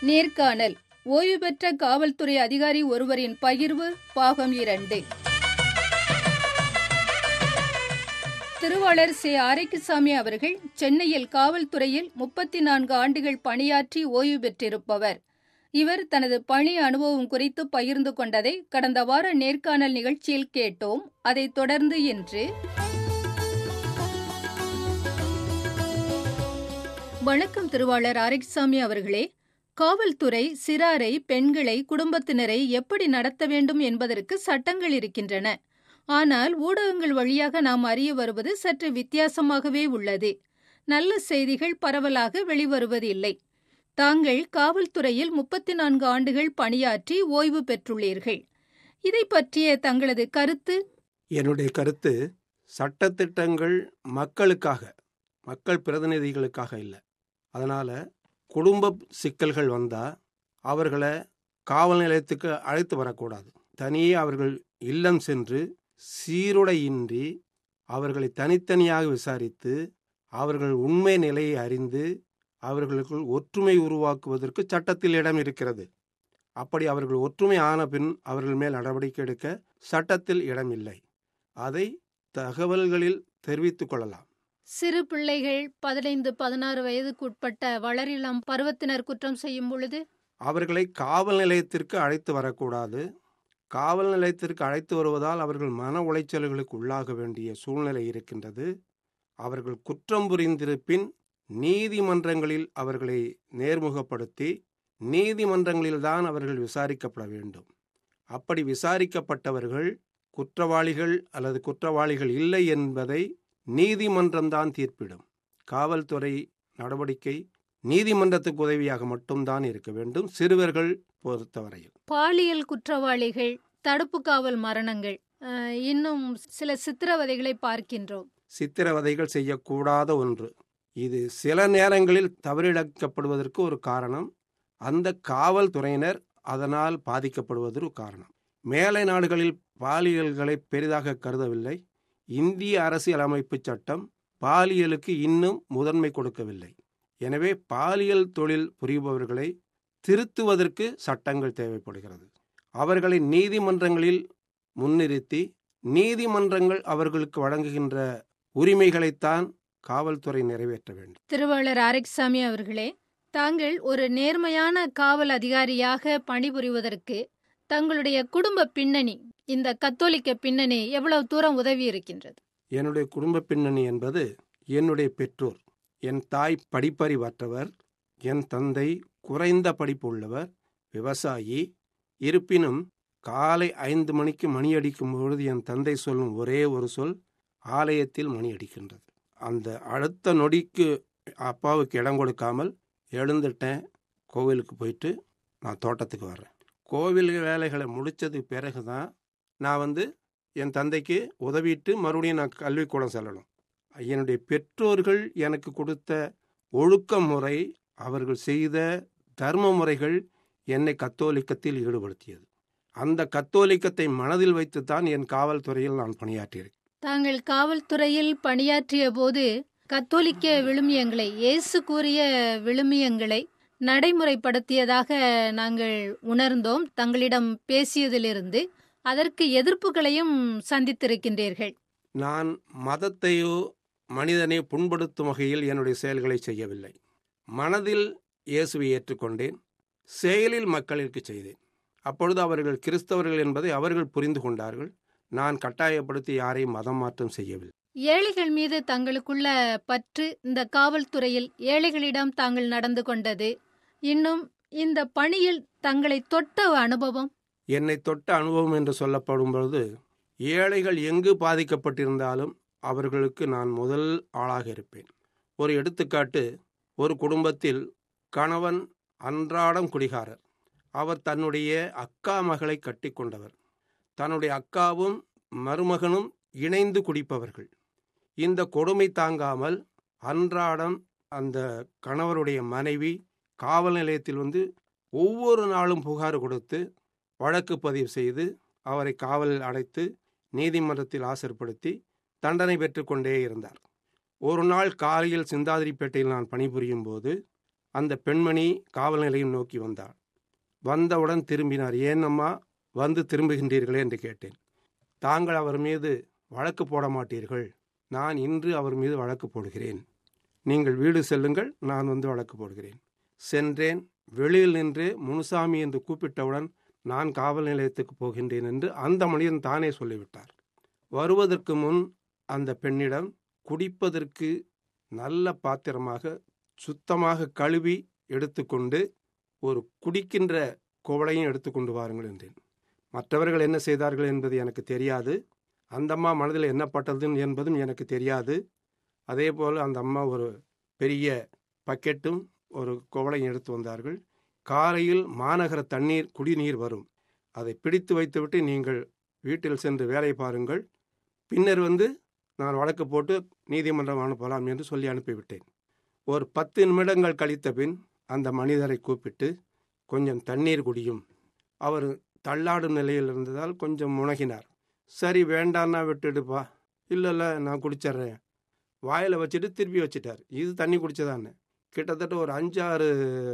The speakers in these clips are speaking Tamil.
நேர்காணல் ஓய்வு பெற்ற காவல்துறை அதிகாரி ஒருவரின் பகிர்வு பாகம் இரண்டு திருவாளர் சே ஆரைக்குசாமி அவர்கள் சென்னையில் காவல்துறையில் முப்பத்தி நான்கு ஆண்டுகள் பணியாற்றி ஓய்வு பெற்றிருப்பவர் இவர் தனது பணி அனுபவம் குறித்து பகிர்ந்து கொண்டதை கடந்த வார நேர்காணல் நிகழ்ச்சியில் கேட்டோம் அதைத் தொடர்ந்து இன்று வணக்கம் திருவாளர் ஆரைக்குசாமி அவர்களே காவல்துறை சிறாரை பெண்களை குடும்பத்தினரை எப்படி நடத்த வேண்டும் என்பதற்கு சட்டங்கள் இருக்கின்றன ஆனால் ஊடகங்கள் வழியாக நாம் அறிய வருவது சற்று வித்தியாசமாகவே உள்ளது நல்ல செய்திகள் பரவலாக வெளிவருவதில்லை தாங்கள் காவல்துறையில் முப்பத்தி நான்கு ஆண்டுகள் பணியாற்றி ஓய்வு பெற்றுள்ளீர்கள் இதை பற்றிய தங்களது கருத்து என்னுடைய கருத்து சட்டத்திட்டங்கள் மக்களுக்காக மக்கள் பிரதிநிதிகளுக்காக இல்லை அதனால் குடும்ப சிக்கல்கள் வந்தால் அவர்களை காவல் நிலையத்துக்கு அழைத்து வரக்கூடாது தனியே அவர்கள் இல்லம் சென்று சீருடையின்றி அவர்களை தனித்தனியாக விசாரித்து அவர்கள் உண்மை நிலையை அறிந்து அவர்களுக்குள் ஒற்றுமை உருவாக்குவதற்கு சட்டத்தில் இடம் இருக்கிறது அப்படி அவர்கள் ஒற்றுமை ஆன பின் அவர்கள் மேல் நடவடிக்கை எடுக்க சட்டத்தில் இடமில்லை அதை தகவல்களில் தெரிவித்துக் கொள்ளலாம் சிறு பிள்ளைகள் பதினைந்து பதினாறு வயதுக்குட்பட்ட வளரிளம் பருவத்தினர் குற்றம் செய்யும் பொழுது அவர்களை காவல் நிலையத்திற்கு அழைத்து வரக்கூடாது காவல் நிலையத்திற்கு அழைத்து வருவதால் அவர்கள் மன உளைச்சல்களுக்கு உள்ளாக வேண்டிய சூழ்நிலை இருக்கின்றது அவர்கள் குற்றம் புரிந்திருப்பின் நீதிமன்றங்களில் அவர்களை நேர்முகப்படுத்தி நீதிமன்றங்களில்தான் அவர்கள் விசாரிக்கப்பட வேண்டும் அப்படி விசாரிக்கப்பட்டவர்கள் குற்றவாளிகள் அல்லது குற்றவாளிகள் இல்லை என்பதை நீதிமன்றம்தான் தீர்ப்பிடும் காவல்துறை நடவடிக்கை நீதிமன்றத்துக்கு உதவியாக மட்டும்தான் இருக்க வேண்டும் சிறுவர்கள் பொறுத்தவரையில் பாலியல் குற்றவாளிகள் தடுப்பு காவல் மரணங்கள் அஹ், இன்னும் சில சித்திரவதைகளை பார்க்கின்றோம் சித்திரவதைகள் செய்யக்கூடாத ஒன்று இது சில நேரங்களில் தவறிழக்கப்படுவதற்கு ஒரு காரணம் அந்த காவல்துறையினர் அதனால் பாதிக்கப்படுவது ஒரு காரணம் மேலை நாடுகளில் பாலியல்களை பெரிதாக கருதவில்லை இந்திய அரசியலமைப்பு சட்டம் பாலியலுக்கு இன்னும் முதன்மை கொடுக்கவில்லை எனவே பாலியல் தொழில் புரிபவர்களை திருத்துவதற்கு சட்டங்கள் தேவைப்படுகிறது அவர்களை நீதிமன்றங்களில் முன்னிறுத்தி நீதிமன்றங்கள் அவர்களுக்கு வழங்குகின்ற உரிமைகளைத்தான் காவல்துறை நிறைவேற்ற வேண்டும் திருவாளர் ஆரிக்சாமி அவர்களே தாங்கள் ஒரு நேர்மையான காவல் அதிகாரியாக பணிபுரிவதற்கு தங்களுடைய குடும்ப பின்னணி இந்த கத்தோலிக்க பின்னணி எவ்வளவு தூரம் உதவி இருக்கின்றது என்னுடைய குடும்ப பின்னணி என்பது என்னுடைய பெற்றோர் என் தாய் படிப்பறிவற்றவர் என் தந்தை குறைந்த படிப்பு உள்ளவர் விவசாயி இருப்பினும் காலை ஐந்து மணிக்கு மணி அடிக்கும் பொழுது என் தந்தை சொல்லும் ஒரே ஒரு சொல் ஆலயத்தில் மணி அடிக்கின்றது அந்த அடுத்த நொடிக்கு அப்பாவுக்கு இடம் கொடுக்காமல் எழுந்துட்டேன் கோவிலுக்கு போயிட்டு நான் தோட்டத்துக்கு வர்றேன் கோவில் வேலைகளை முடித்ததுக்கு பிறகு தான் நான் வந்து என் தந்தைக்கு உதவிட்டு மறுபடியும் நான் கல்விக்கூடம் செல்லணும் என்னுடைய பெற்றோர்கள் எனக்கு கொடுத்த ஒழுக்க முறை அவர்கள் செய்த தர்ம முறைகள் என்னை கத்தோலிக்கத்தில் ஈடுபடுத்தியது அந்த கத்தோலிக்கத்தை மனதில் வைத்துத்தான் என் காவல்துறையில் நான் பணியாற்றியிருக்கேன் தாங்கள் காவல்துறையில் பணியாற்றிய போது கத்தோலிக்க விழுமியங்களை இயேசு கூறிய விழுமியங்களை நடைமுறைப்படுத்தியதாக நாங்கள் உணர்ந்தோம் தங்களிடம் பேசியதிலிருந்து அதற்கு எதிர்ப்புகளையும் சந்தித்திருக்கின்றீர்கள் நான் மதத்தையோ மனிதனை புண்படுத்தும் வகையில் என்னுடைய செயல்களை செய்யவில்லை மனதில் இயேசுவை ஏற்றுக்கொண்டேன் செயலில் மக்களுக்கு செய்தேன் அப்பொழுது அவர்கள் கிறிஸ்தவர்கள் என்பதை அவர்கள் புரிந்து கொண்டார்கள் நான் கட்டாயப்படுத்தி யாரையும் மதம் மாற்றம் செய்யவில்லை ஏழைகள் மீது தங்களுக்குள்ள பற்று இந்த காவல்துறையில் ஏழைகளிடம் தாங்கள் நடந்து கொண்டது இன்னும் இந்த பணியில் தங்களை தொட்ட அனுபவம் என்னை தொட்ட அனுபவம் என்று சொல்லப்படும் பொழுது ஏழைகள் எங்கு பாதிக்கப்பட்டிருந்தாலும் அவர்களுக்கு நான் முதல் ஆளாக இருப்பேன் ஒரு எடுத்துக்காட்டு ஒரு குடும்பத்தில் கணவன் அன்றாடம் குடிகாரர் அவர் தன்னுடைய அக்கா மகளை கட்டி கொண்டவர் தன்னுடைய அக்காவும் மருமகனும் இணைந்து குடிப்பவர்கள் இந்த கொடுமை தாங்காமல் அன்றாடம் அந்த கணவருடைய மனைவி காவல் நிலையத்தில் வந்து ஒவ்வொரு நாளும் புகார் கொடுத்து வழக்கு பதிவு செய்து அவரை காவலில் அடைத்து நீதிமன்றத்தில் ஆசர்படுத்தி தண்டனை பெற்றுக்கொண்டே இருந்தார் ஒரு நாள் காலையில் சிந்தாதிரிப்பேட்டையில் நான் பணிபுரியும் போது அந்த பெண்மணி காவல் நிலையம் நோக்கி வந்தாள் வந்தவுடன் திரும்பினார் ஏனம்மா வந்து திரும்புகின்றீர்களே என்று கேட்டேன் தாங்கள் அவர் மீது வழக்கு போட மாட்டீர்கள் நான் இன்று அவர் மீது வழக்கு போடுகிறேன் நீங்கள் வீடு செல்லுங்கள் நான் வந்து வழக்கு போடுகிறேன் சென்றேன் வெளியில் நின்று முனுசாமி என்று கூப்பிட்டவுடன் நான் காவல் நிலையத்துக்கு போகின்றேன் என்று அந்த மனிதன் தானே சொல்லிவிட்டார் வருவதற்கு முன் அந்த பெண்ணிடம் குடிப்பதற்கு நல்ல பாத்திரமாக சுத்தமாக கழுவி எடுத்துக்கொண்டு ஒரு குடிக்கின்ற குவளையும் எடுத்துக்கொண்டு வாருங்கள் என்றேன் மற்றவர்கள் என்ன செய்தார்கள் என்பது எனக்கு தெரியாது அந்த அம்மா மனதில் என்ன பட்டது என்பதும் எனக்கு தெரியாது அதே போல் அந்த அம்மா ஒரு பெரிய பக்கெட்டும் ஒரு குவளையும் எடுத்து வந்தார்கள் காலையில் மாநகர தண்ணீர் குடிநீர் வரும் அதை பிடித்து வைத்துவிட்டு நீங்கள் வீட்டில் சென்று வேலை பாருங்கள் பின்னர் வந்து நான் வழக்கு போட்டு நீதிமன்றம் அனுப்பலாம் என்று சொல்லி அனுப்பிவிட்டேன் ஒரு பத்து நிமிடங்கள் கழித்த பின் அந்த மனிதரை கூப்பிட்டு கொஞ்சம் தண்ணீர் குடியும் அவர் தள்ளாடும் நிலையில் இருந்ததால் கொஞ்சம் முனகினார் சரி வேண்டான்னா விட்டுடுப்பா இல்லை இல்லை நான் குடிச்சிட்றேன் வாயில் வச்சுட்டு திருப்பி வச்சிட்டார் இது தண்ணி குடிச்சதான்னு கிட்டத்தட்ட ஒரு அஞ்சாறு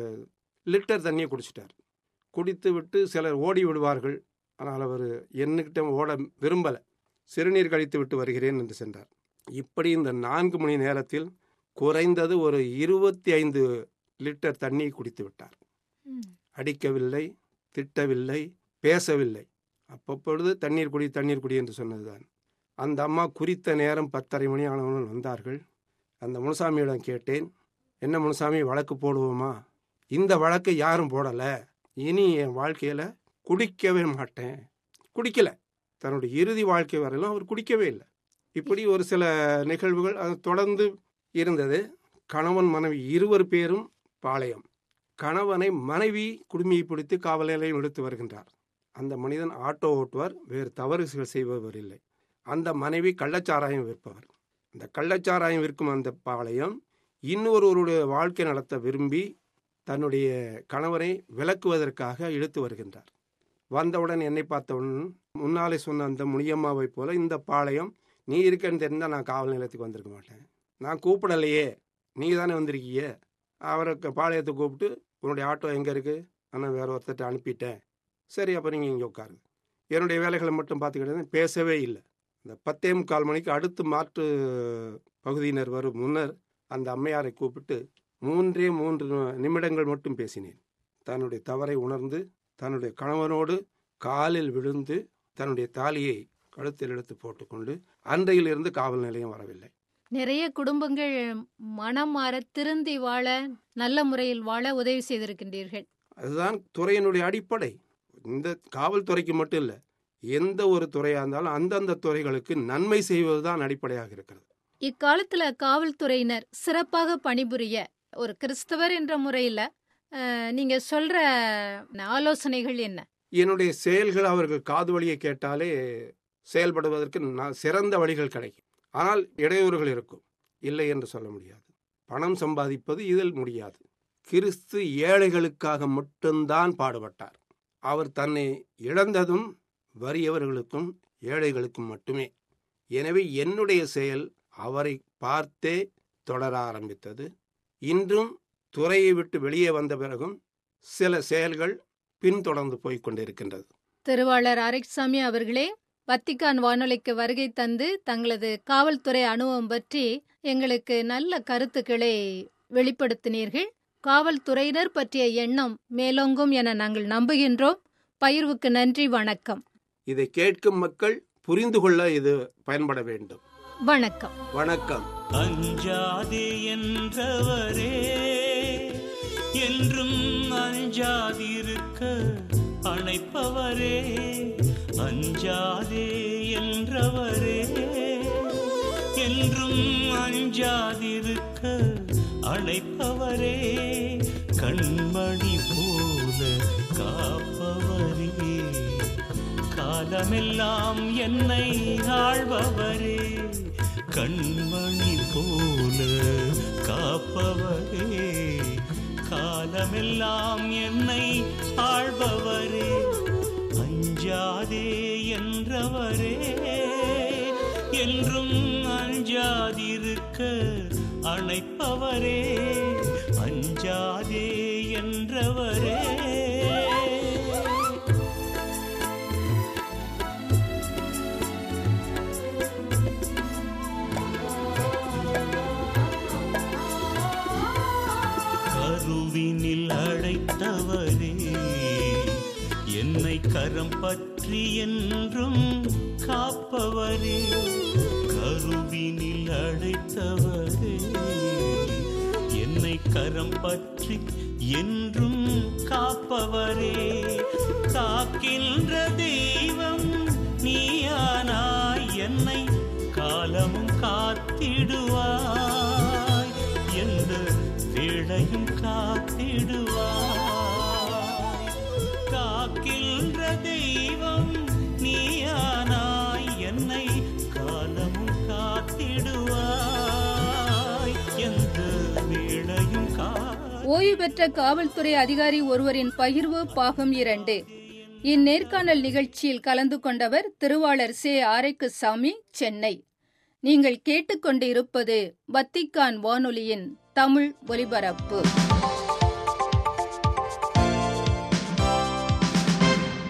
லிட்டர் தண்ணியை குடிச்சிட்டார் குடித்து விட்டு சிலர் ஓடி விடுவார்கள் ஆனால் அவர் என்னக்கிட்ட ஓட விரும்பலை சிறுநீர் கழித்து விட்டு வருகிறேன் என்று சென்றார் இப்படி இந்த நான்கு மணி நேரத்தில் குறைந்தது ஒரு இருபத்தி ஐந்து லிட்டர் தண்ணி குடித்து விட்டார் அடிக்கவில்லை திட்டவில்லை பேசவில்லை அப்பப்பொழுது தண்ணீர் குடி தண்ணீர் குடி என்று சொன்னதுதான் அந்த அம்மா குறித்த நேரம் பத்தரை மணி ஆனவர்கள் வந்தார்கள் அந்த முனுசாமியிடம் கேட்டேன் என்ன முனுசாமி வழக்கு போடுவோமா இந்த வழக்கை யாரும் போடலை இனி என் வாழ்க்கையில் குடிக்கவே மாட்டேன் குடிக்கல தன்னுடைய இறுதி வாழ்க்கை வரையிலும் அவர் குடிக்கவே இல்லை இப்படி ஒரு சில நிகழ்வுகள் அது தொடர்ந்து இருந்தது கணவன் மனைவி இருவர் பேரும் பாளையம் கணவனை மனைவி குடுமியை பிடித்து காவல் நிலையம் எடுத்து வருகின்றார் அந்த மனிதன் ஆட்டோ ஓட்டுவார் வேறு தவறுகள் செய்பவர் இல்லை அந்த மனைவி கள்ளச்சாராயம் விற்பவர் இந்த கள்ளச்சாராயம் விற்கும் அந்த பாளையம் இன்னொருவருடைய வாழ்க்கை நடத்த விரும்பி தன்னுடைய கணவரை விளக்குவதற்காக இழுத்து வருகின்றார் வந்தவுடன் என்னை பார்த்தவுடன் முன்னாலே சொன்ன அந்த முனியம்மாவை போல இந்த பாளையம் நீ இருக்கன்னு தெரிந்தால் நான் காவல் நிலையத்துக்கு வந்திருக்க மாட்டேன் நான் கூப்பிடலையே நீ தானே வந்திருக்கீங்க அவரை பாளையத்தை கூப்பிட்டு உன்னுடைய ஆட்டோ எங்கே இருக்குது ஆனால் வேற ஒருத்தர்கிட்ட அனுப்பிட்டேன் சரி அப்போ நீங்கள் இங்கே உட்காருங்க என்னுடைய வேலைகளை மட்டும் பார்த்துக்கிட்டேன் பேசவே இல்லை இந்த பத்தே முக்கால் மணிக்கு அடுத்து மாற்று பகுதியினர் வரும் முன்னர் அந்த அம்மையாரை கூப்பிட்டு மூன்றே மூன்று நிமிடங்கள் மட்டும் பேசினேன் தன்னுடைய தவறை உணர்ந்து தன்னுடைய கணவனோடு காலில் விழுந்து தன்னுடைய தாலியை கழுத்தில் எடுத்து போட்டுக்கொண்டு அன்றையிலிருந்து காவல் நிலையம் வரவில்லை நிறைய குடும்பங்கள் மனம் மாற திருந்தி வாழ நல்ல முறையில் வாழ உதவி செய்திருக்கின்றீர்கள் அதுதான் துறையினுடைய அடிப்படை இந்த காவல்துறைக்கு மட்டும் இல்லை எந்த ஒரு துறையாக இருந்தாலும் அந்தந்த துறைகளுக்கு நன்மை செய்வது தான் அடிப்படையாக இருக்கிறது இக்காலத்துல காவல்துறையினர் சிறப்பாக பணிபுரிய ஒரு கிறிஸ்தவர் என்ற முறையில அஹ், நீங்க சொல்ற ஆலோசனைகள் என்ன என்னுடைய செயல்கள் அவர்கள் காது வழியை கேட்டாலே செயல்படுவதற்கு ந- சிறந்த வழிகள் கிடைக்கும் ஆனால் இடையூறுகள் இருக்கும் இல்லை என்று சொல்ல முடியாது பணம் சம்பாதிப்பது இதில் முடியாது கிறிஸ்து ஏழைகளுக்காக மட்டும்தான் பாடுபட்டார் அவர் தன்னை இழந்ததும் வறியவர்களுக்கும் ஏழைகளுக்கும் மட்டுமே எனவே என்னுடைய செயல் அவரை பார்த்தே தொடர ஆரம்பித்தது இன்றும் துறையை விட்டு வெளியே வந்த பிறகும் சில செயல்கள் பின்தொடர்ந்து போய்க் கொண்டிருக்கின்றது திருவாளர் ஆரிக்சாமி அவர்களே வத்திக்கான் வானொலிக்கு வருகை தந்து தங்களது காவல்துறை அனுபவம் பற்றி எங்களுக்கு நல்ல கருத்துக்களை வெளிப்படுத்தினீர்கள் காவல்துறையினர் பற்றிய எண்ணம் மேலோங்கும் என நாங்கள் நம்புகின்றோம் பயிர்வுக்கு நன்றி வணக்கம் இதை கேட்கும் மக்கள் புரிந்து கொள்ள இது பயன்பட வேண்டும் வணக்கம் வணக்கம் அஞ்சாதே என்றவரே என்றும் அஞ்சாதிருக்க அணைப்பவரே அஞ்சாதே என்றவரே என்றும் அஞ்சாதிருக்க அணைப்பவரே கண்மணி போல காப்பவரே காலமெல்லாம் என்னை ஆழ்பவரே கண்மணி போல காப்பவரே காலமெல்லாம் என்னை ஆழ்பவரே அஞ்சாதே என்றவரே என்றும் அஞ்சாதிருக்க அணைப்பவரே அஞ்ச அஞ்சாதே என்றவரே கருவினில் அழைத்தவரே என்னை கரம் பற்றி என்றும் காப்பவரே கருவினில் அழைத்தவரே என்னை கரம் பற்றி என்றும் காப்பவரே காக்கின்ற தெய்வம் நீயானாய் என்னை காலமும் காத்திடுவாய் எந்த வேளையும் காத்திடுவாய் காக்கின்ற தெய்வம் நீயானாய் என்னை காலமும் காத்திடுவாய் எந்த வேளையும் கா ஓய்வு பெற்ற காவல்துறை அதிகாரி ஒருவரின் பகிர்வு பாகம் இரண்டு இந்நேர்காணல் நிகழ்ச்சியில் கலந்து கொண்டவர் திருவாளர் சே ஆரைக்குசாமி சென்னை நீங்கள் கேட்டுக்கொண்டு இருப்பது வத்திக்கான் வானொலியின் தமிழ் ஒலிபரப்பு